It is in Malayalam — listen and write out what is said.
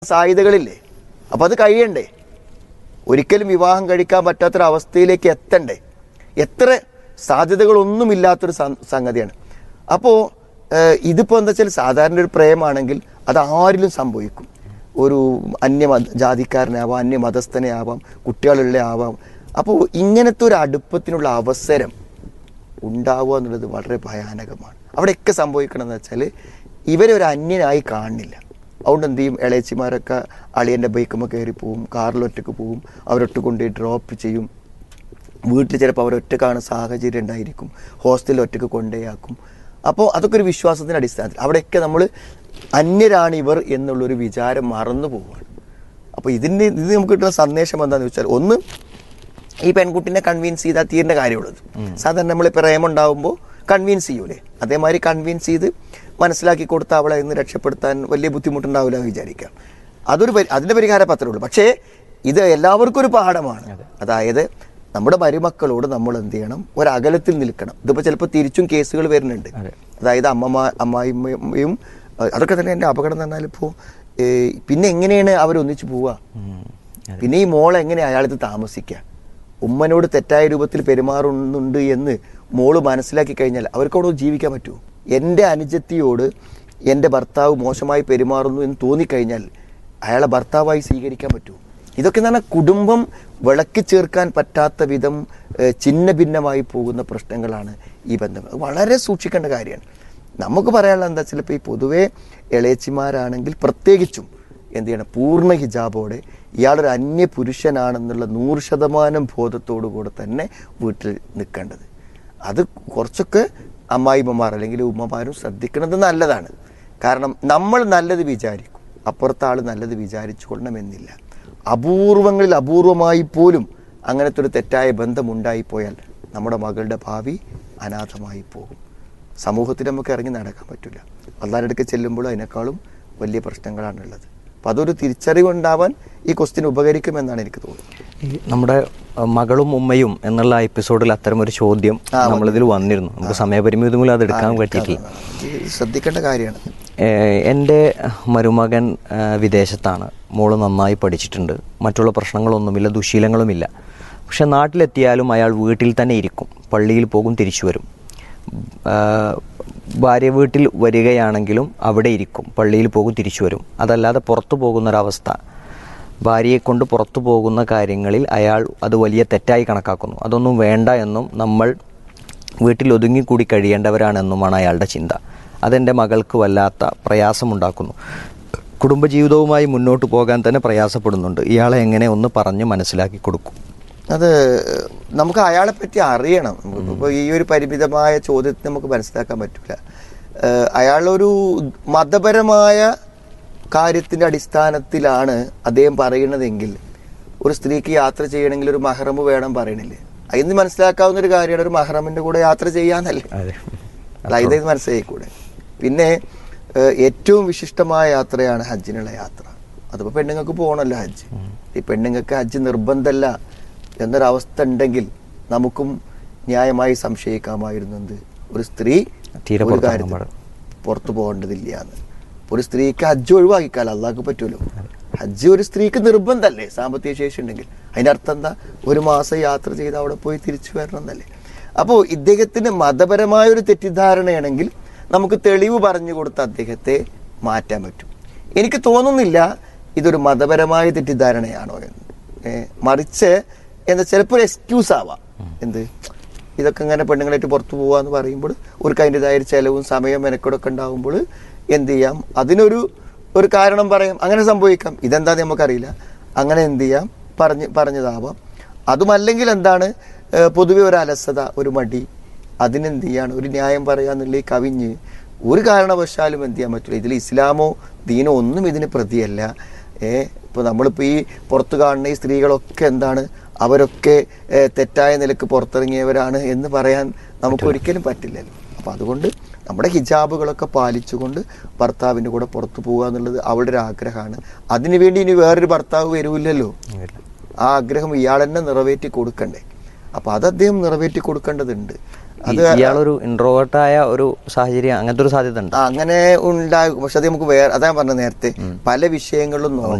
സാധ്യതകളില്ലേ അപ്പം അത് കഴിയണ്ടേ ഒരിക്കലും വിവാഹം കഴിക്കാൻ പറ്റാത്തൊരവസ്ഥയിലേക്ക് എത്തണ്ടേ എത്ര സാധ്യതകളൊന്നുമില്ലാത്തൊരു സം- സംഗതിയാണ് അപ്പോൾ ഇതിപ്പോൾ എന്താ വെച്ചാൽ സാധാരണ ഒരു പ്രേമാണെങ്കിൽ അത് ആരിലും സംഭവിക്കും ഒരു അന്യ മത- ജാതിക്കാരനാവാം അന്യ മതസ്ഥനെ ആവാം കുട്ടികളുള്ള ആവാം അപ്പോൾ ഇങ്ങനത്തെ ഒരു അടുപ്പത്തിനുള്ള അവസരം ഉണ്ടാവുക എന്നുള്ളത് വളരെ ഭയാനകമാണ് അവിടെയൊക്കെ സംഭവിക്കണമെന്ന് വെച്ചാൽ ഇവരെ ഒരു അന്യനായി കാണുന്നില്ല അതുകൊണ്ട് എന്ത് ചെയ്യും ഇളയച്ചിമാരൊക്കെ അളിയൻ്റെ ബൈക്കുമ്പോൾ കയറി പോവും കാറിൽ ഒറ്റക്ക് പോവും അവരൊട്ട് കൊണ്ടുപോയി ഡ്രോപ്പ് ചെയ്യും വീട്ടിൽ ചിലപ്പോൾ അവരൊറ്റ കാണുന്ന സാഹചര്യം ഉണ്ടായിരിക്കും ഹോസ്റ്റലിൽ ഒറ്റക്ക് കൊണ്ടേയാക്കും അപ്പോൾ അതൊക്കെ ഒരു വിശ്വാസത്തിൻ്റെ അടിസ്ഥാനത്തിൽ അവിടെയൊക്കെ നമ്മൾ അന്യരാണ് ഇവർ എന്നുള്ളൊരു വിചാരം മറന്നു പോവുകയാണ് അപ്പോൾ ഇതിന് ഇത് നമുക്ക് കിട്ടുന്ന സന്ദേശം എന്താണെന്ന് വെച്ചാൽ ഒന്ന് ഈ പെൺകുട്ടിനെ കൺവിൻസ് ചെയ്താൽ തീരുന്ന കാര്യമുള്ളത് സാധാരണ നമ്മൾ പ്രേമം ഉണ്ടാവുമ്പോൾ കൺവിൻസ് ചെയ്യൂലേ അതേമാതിരി കൺവിൻസ് ചെയ്ത് മനസ്സിലാക്കി കൊടുത്ത് അവളെ ഇന്ന് രക്ഷപ്പെടുത്താൻ വലിയ ബുദ്ധിമുട്ടുണ്ടാവില്ല എന്ന് വിചാരിക്കാം അതൊരു പരി- അതിന്റെ പരിഹാരം പത്രമേ ഉള്ളൂ പക്ഷേ ഇത് എല്ലാവർക്കും ഒരു പാഠമാണ് അതായത് നമ്മുടെ മരുമക്കളോട് നമ്മൾ എന്ത് ചെയ്യണം ഒരകലത്തിൽ നിൽക്കണം ഇതിപ്പോൾ ചിലപ്പോൾ തിരിച്ചും കേസുകൾ വരുന്നുണ്ട് അതായത് അമ്മമാ അമ്മായിമ്മയും അഹ് അതൊക്കെ തന്നെ എൻ്റെ അപകടം എന്ന് പറഞ്ഞാൽ ഇപ്പോൾ പിന്നെ എങ്ങനെയാണ് അവരൊന്നിച്ച് പോവുക പിന്നെ ഈ മോൾ എങ്ങനെ അയാളത് താമസിക്കുക ഉമ്മനോട് തെറ്റായ രൂപത്തിൽ പെരുമാറുന്നുണ്ട് എന്ന് മോള് മനസ്സിലാക്കി കഴിഞ്ഞാൽ അവർക്കവിടെ ജീവിക്കാൻ പറ്റുമോ എൻ്റെ അനുജത്തിയോട് എൻ്റെ ഭർത്താവ് മോശമായി പെരുമാറുന്നു എന്ന് തോന്നിക്കഴിഞ്ഞാൽ അയാളെ ഭർത്താവായി സ്വീകരിക്കാൻ പറ്റുമോ ഇതൊക്കെ എന്ന് പറഞ്ഞാൽ കുടുംബം വിളക്കി ചേർക്കാൻ പറ്റാത്ത വിധം ഏഹ്, ഛിന്ന ഭിന്നമായി പോകുന്ന പ്രശ്നങ്ങളാണ് ഈ ബന്ധങ്ങൾ അത് വളരെ സൂക്ഷിക്കേണ്ട കാര്യമാണ് നമുക്ക് പറയാനുള്ള എന്താ വെച്ചാൽ ഇപ്പോൾ ഈ പൊതുവേ ഇളയച്ചിമാരാണെങ്കിൽ പ്രത്യേകിച്ചും എന്ത് ചെയ്യണം പൂർണ്ണ ഹിജാബോടെ ഇയാളൊരു അന്യ പുരുഷനാണെന്നുള്ള നൂറ് ശതമാനം ബോധത്തോടു കൂടെ തന്നെ വീട്ടിൽ നിൽക്കേണ്ടത് അത് കുറച്ചൊക്കെ അമ്മായിമ്മമാർ അല്ലെങ്കിൽ ഉമ്മമാരും ശ്രദ്ധിക്കുന്നത് നല്ലതാണ് കാരണം നമ്മൾ നല്ലത് വിചാരിക്കും അപ്പുറത്തെ ആൾ നല്ലത് വിചാരിച്ചു കൊള്ളണമെന്നില്ല അപൂർവങ്ങളിൽ അപൂർവമായി പോലും അങ്ങനത്തെ ഒരു തെറ്റായ ബന്ധമുണ്ടായിപ്പോയാൽ നമ്മുടെ മകളുടെ ഭാവി അനാഥമായി പോകും സമൂഹത്തിൽ നമുക്ക് ഇറങ്ങി നടക്കാൻ പറ്റില്ല അള്ളാരുടെ അടുക്ക് ചെല്ലുമ്പോൾ അതിനേക്കാളും വലിയ പ്രശ്നങ്ങളാണുള്ളത് അപ്പം അതൊരു തിരിച്ചറിവുണ്ടാവാൻ ഈ ക്വസ്റ്റ്യൻ ഉപകരിക്കുമെന്നാണ് എനിക്ക് തോന്നുന്നത് ഈ നമ്മുടെ അഹ്, മകളും ഉമ്മയും എന്നുള്ള എപ്പിസോഡിൽ അത്തരം ഒരു ചോദ്യം നമ്മളിതിൽ വന്നിരുന്നു നമുക്ക് സമയപരിമിതി മൂലം അത് എടുക്കാൻ പറ്റിയിട്ടില്ല ഇത് ശ്രദ്ധിക്കേണ്ട കാര്യമാണ് ഏഹ്, എൻ്റെ മരുമകൻ ഏഹ്, വിദേശത്താണ് മോള് നന്നായി പഠിച്ചിട്ടുണ്ട് മറ്റുള്ള പ്രശ്നങ്ങളൊന്നുമില്ല ദുശീലങ്ങളുമില്ല പക്ഷെ നാട്ടിലെത്തിയാലും അയാൾ വീട്ടിൽ തന്നെ ഇരിക്കും പള്ളിയിൽ പോകും തിരിച്ചു വരും ആഹ്, ഭാര്യ വീട്ടിൽ വരികയാണെങ്കിലും അവിടെ ഇരിക്കും പള്ളിയിൽ പോകും തിരിച്ചു വരും അതല്ലാതെ പുറത്തു പോകുന്നൊരവസ്ഥ ഭാര്യയെ കൊണ്ട് പുറത്തു പോകുന്ന കാര്യങ്ങളിൽ അയാൾ അത് വലിയ തെറ്റായി കണക്കാക്കുന്നു അതൊന്നും വേണ്ട എന്നും നമ്മൾ വീട്ടിൽ ഒതുങ്ങിക്കൂടി കഴിയേണ്ടവരാണെന്നുമാണ് അയാളുടെ ചിന്ത അതെൻ്റെ മകൾക്ക് വല്ലാത്ത പ്രയാസമുണ്ടാക്കുന്നു കുടുംബജീവിതവുമായി മുന്നോട്ട് പോകാൻ തന്നെ പ്രയാസപ്പെടുന്നുണ്ട് ഇയാളെ എങ്ങനെ ഒന്ന് പറഞ്ഞ് മനസ്സിലാക്കി കൊടുക്കും അത് നമുക്ക് അയാളെ പറ്റി അറിയണം ഇപ്പോൾ ഈ ഒരു പരിമിതമായ ചോദ്യത്തിന് നമുക്ക് മനസ്സിലാക്കാൻ പറ്റില്ല അയാളൊരു മതപരമായ കാര്യത്തിന്റെ അടിസ്ഥാനത്തിലാണ് അദ്ദേഹം പറയുന്നതെങ്കിൽ ഒരു സ്ത്രീക്ക് യാത്ര ചെയ്യണമെങ്കിൽ ഒരു മഹറമ് വേണം പറയണില്ലേ അതിന് മനസ്സിലാക്കാവുന്ന ഒരു കാര്യമാണ് ഒരു മഹറമിന്റെ കൂടെ യാത്ര ചെയ്യാന്നല്ലേ അതെ അതായത് ഇത് മനസ്സിലായിക്കൂടെ പിന്നെ ഏഹ്, ഏറ്റവും വിശിഷ്ടമായ യാത്രയാണ് ഹജ്ജിനുള്ള യാത്ര അതിപ്പോൾ പെണ്ണുങ്ങൾക്ക് പോകണമല്ലോ ഹജ്ജ് ഈ പെണ്ണുങ്ങൾക്ക് ഹജ്ജ് നിർബന്ധമല്ല എന്നൊരവസ്ഥ ഉണ്ടെങ്കിൽ നമുക്കും ന്യായമായി സംശയിക്കാമായിരുന്നു എന്ത് ഒരു സ്ത്രീ തീരെ ഒരു പുറത്തിറങ്ങാൻ കാര്യത്തിൽ പാടില്ല. പുറത്തു പോകേണ്ടതില്ല എന്ന് ഒരു സ്ത്രീക്ക് ഹജ്ജ് ഒഴിവാക്കിക്കാൽ അള്ളാഹ്ക്ക് പറ്റുമല്ലോ ഹജ്ജ് ഒരു സ്ത്രീക്ക് നിർബന്ധമല്ലേ സാമ്പത്തിക ശേഷി ഉണ്ടെങ്കിൽ അതിന്റെ അർത്ഥം എന്താ ഒരു മാസം യാത്ര ചെയ്ത് അവിടെ പോയി തിരിച്ചു വരണം എന്നല്ലേ അപ്പോൾ ഇദ്ദേഹത്തിന് മതപരമായ ഒരു തെറ്റിദ്ധാരണയാണെങ്കിൽ നമുക്ക് തെളിവ് പറഞ്ഞു കൊടുത്ത് അദ്ദേഹത്തെ മാറ്റാൻ പറ്റും എനിക്ക് തോന്നുന്നില്ല ഇതൊരു മതപരമായ തെറ്റിദ്ധാരണയാണോ എന്ന് ഏ, മറിച്ച് എന്താ ചിലപ്പോൾ ഒരു എക്സ്ക്യൂസ് ആവാം എന്ത് ഇതൊക്കെ ഇങ്ങനെ പെണ്ണുങ്ങളായിട്ട് പുറത്തു പോവാന്ന് പറയുമ്പോൾ ഒരു അതിൻ്റെതായ ഒരു ചെലവും സമയം മെനക്കെടൊക്കെ ഉണ്ടാകുമ്പോൾ എന്ത് ചെയ്യാം അതിനൊരു ഒരു കാരണം പറയാം അങ്ങനെ സംഭവിക്കാം ഇതെന്താന്ന് നമുക്കറിയില്ല അങ്ങനെ എന്ത് ചെയ്യാം പറഞ്ഞ് പറഞ്ഞതാവാം അതുമല്ലെങ്കിൽ എന്താണ് ഏഹ് പൊതുവെ ഒരു അലസത ഒരു മടി അതിനെന്ത് ചെയ്യാണ് ഒരു ന്യായം പറയാന്നുള്ള ഈ കവിഞ്ഞ് ഒരു കാരണവശാലും എന്ത് ചെയ്യാൻ പറ്റില്ല ഇതിൽ ഇസ്ലാമോ ദീനോ ഒന്നും ഇതിന് പ്രതിയല്ല ഏ ഇപ്പൊ നമ്മളിപ്പോ ഈ പുറത്തു കാണുന്ന ഈ സ്ത്രീകളൊക്കെ എന്താണ് അവരൊക്കെ ഏ, തെറ്റായ നിലക്ക് പുറത്തിറങ്ങിയവരാണ് എന്ന് പറയാൻ നമുക്ക് ഒരിക്കലും പറ്റില്ലല്ലോ അപ്പൊ അതുകൊണ്ട് നമ്മുടെ ഹിജാബുകളൊക്കെ പാലിച്ചുകൊണ്ട് ഭർത്താവിന്റെ കൂടെ പുറത്തു പോകുക എന്നുള്ളത് അവളുടെ ഒരു ആഗ്രഹമാണ് അതിനുവേണ്ടി ഇനി വേറൊരു ഭർത്താവ് വരൂല്ലല്ലോ ആ ആഗ്രഹം ഇയാൾ തന്നെ നിറവേറ്റി കൊടുക്കണ്ടേ അപ്പൊ അത് അദ്ദേഹം നിറവേറ്റി കൊടുക്കേണ്ടതുണ്ട് അത് ഇയാളൊരു ഇൻട്രോവേർട്ടായ ഒരു സാഹചര്യം അങ്ങനത്തെ ഒരു സാധ്യത ഉണ്ട് ആ, അങ്ങനെ ഉണ്ടാകും പക്ഷെ അത് നമുക്ക് വേറെ അതാ പറഞ്ഞത് നേരത്തെ പല വിഷയങ്ങളിലും നോക്കാം